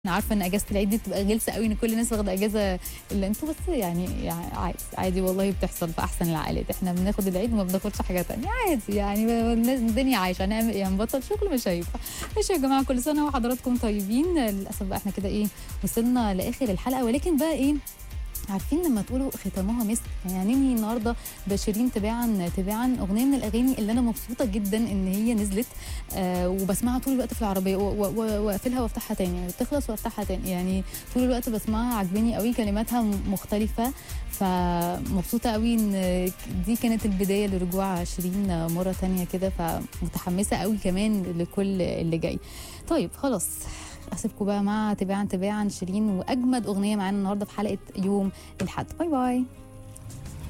انا عارفه ان اجازه العيد دي بتبقى غلسه قوي ان كل الناس واخده اجازه الا انتوا بس يعني, يعني عادي عادي والله بتحصل في احسن العائلات احنا بناخد العيد وما بناخدش حاجه تانية عادي يعني الدنيا عايشه هنعمل ايه هنبطل شغل مش هينفع ماشي يا جماعه كل سنه وحضراتكم طيبين للاسف بقى احنا كده ايه وصلنا لاخر الحلقه ولكن بقى ايه عارفين لما تقولوا ختامها مسك يعني ننهي النهارده بشيرين تباعا تباعا اغنيه من الاغاني اللي انا مبسوطه جدا ان هي نزلت آه وبسمعها طول الوقت في العربيه واقفلها وافتحها تاني يعني تخلص وافتحها تاني يعني طول الوقت بسمعها عجباني قوي كلماتها مختلفه فمبسوطه قوي ان دي كانت البدايه لرجوع شيرين مره تانية كده فمتحمسه قوي كمان لكل اللي جاي طيب خلاص اسيبكم بقى مع تباعا تباعا شيرين واجمد اغنيه معانا النهارده في حلقه يوم الاحد باي باي